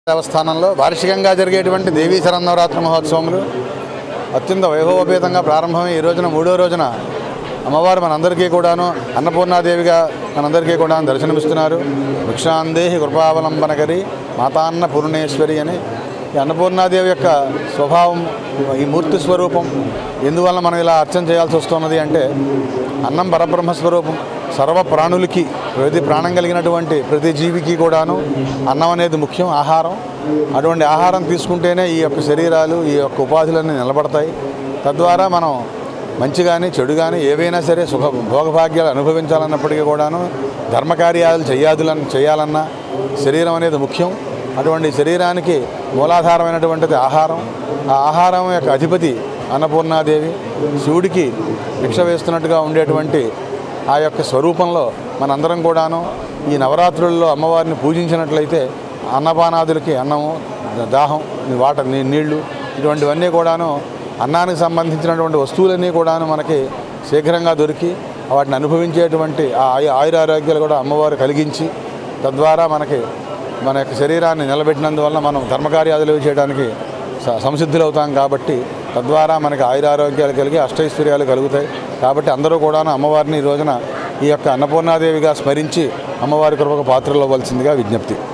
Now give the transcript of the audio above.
దేవస్థానంలో వార్షికంగా జరిగేటువంటి దేవీ శరన్నవరాత్రి మహోత్సవములు అత్యంత వైభవోపేతంగా ప్రారంభమై ఈ రోజున మూడో రోజున అమ్మవారు మనందరికీ కూడాను అన్నపూర్ణాదేవిగా మనందరికీ కూడా దర్శనమిస్తున్నారు భిక్షాందేహి కృపావలంబనకరి మాతాన్న పూర్ణేశ్వరి అని ఈ అన్నపూర్ణాదేవి యొక్క స్వభావం ఈ మూర్తి స్వరూపం ఎందువల్ల మనం ఇలా అర్చన చేయాల్సి వస్తున్నది అంటే అన్నం పరబ్రహ్మ స్వరూపం సర్వ ప్రాణులకి ప్రతి ప్రాణం కలిగినటువంటి ప్రతి జీవికి కూడాను అన్నం అనేది ముఖ్యం ఆహారం అటువంటి ఆహారం తీసుకుంటేనే ఈ యొక్క శరీరాలు ఈ యొక్క ఉపాధులన్నీ నిలబడతాయి తద్వారా మనం మంచి కానీ చెడు కానీ ఏవైనా సరే సుఖ భోగభాగ్యాలు అనుభవించాలన్నప్పటికీ కూడాను ధర్మకార్యాలు చెయ్యాదులని చేయాలన్నా శరీరం అనేది ముఖ్యం అటువంటి శరీరానికి మూలాధారమైనటువంటిది ఆహారం ఆ ఆహారం యొక్క అధిపతి అన్నపూర్ణాదేవి శివుడికి భిక్ష వేస్తున్నట్టుగా ఉండేటువంటి ఆ యొక్క స్వరూపంలో మనందరం కూడాను ఈ నవరాత్రుల్లో అమ్మవారిని పూజించినట్లయితే అన్నపానాదులకి అన్నము దాహం ఈ వాటర్ నీ నీళ్లు ఇటువంటివన్నీ కూడాను అన్నానికి సంబంధించినటువంటి వస్తువులన్నీ కూడాను మనకి శీఘ్రంగా దొరికి వాటిని అనుభవించేటువంటి ఆ ఆయు ఆయురారోగ్యాలు కూడా అమ్మవారు కలిగించి తద్వారా మనకి మన యొక్క శరీరాన్ని నిలబెట్టినందువల్ల మనం ధర్మకార్యాదులు చేయడానికి స- సంసిద్ధులవుతాం కాబట్టి తద్వారా మనకి ఆయురారోగ్యాలు కలిగి అష్టైశ్వర్యాలు కలుగుతాయి కాబట్టి అందరూ కూడాను అమ్మవారిని ఈ రోజున ఈ యొక్క అన్నపూర్ణాదేవిగా స్మరించి అమ్మవారి కృపకు పాత్రలు అవ్వాల్సిందిగా విజ్ఞప్తి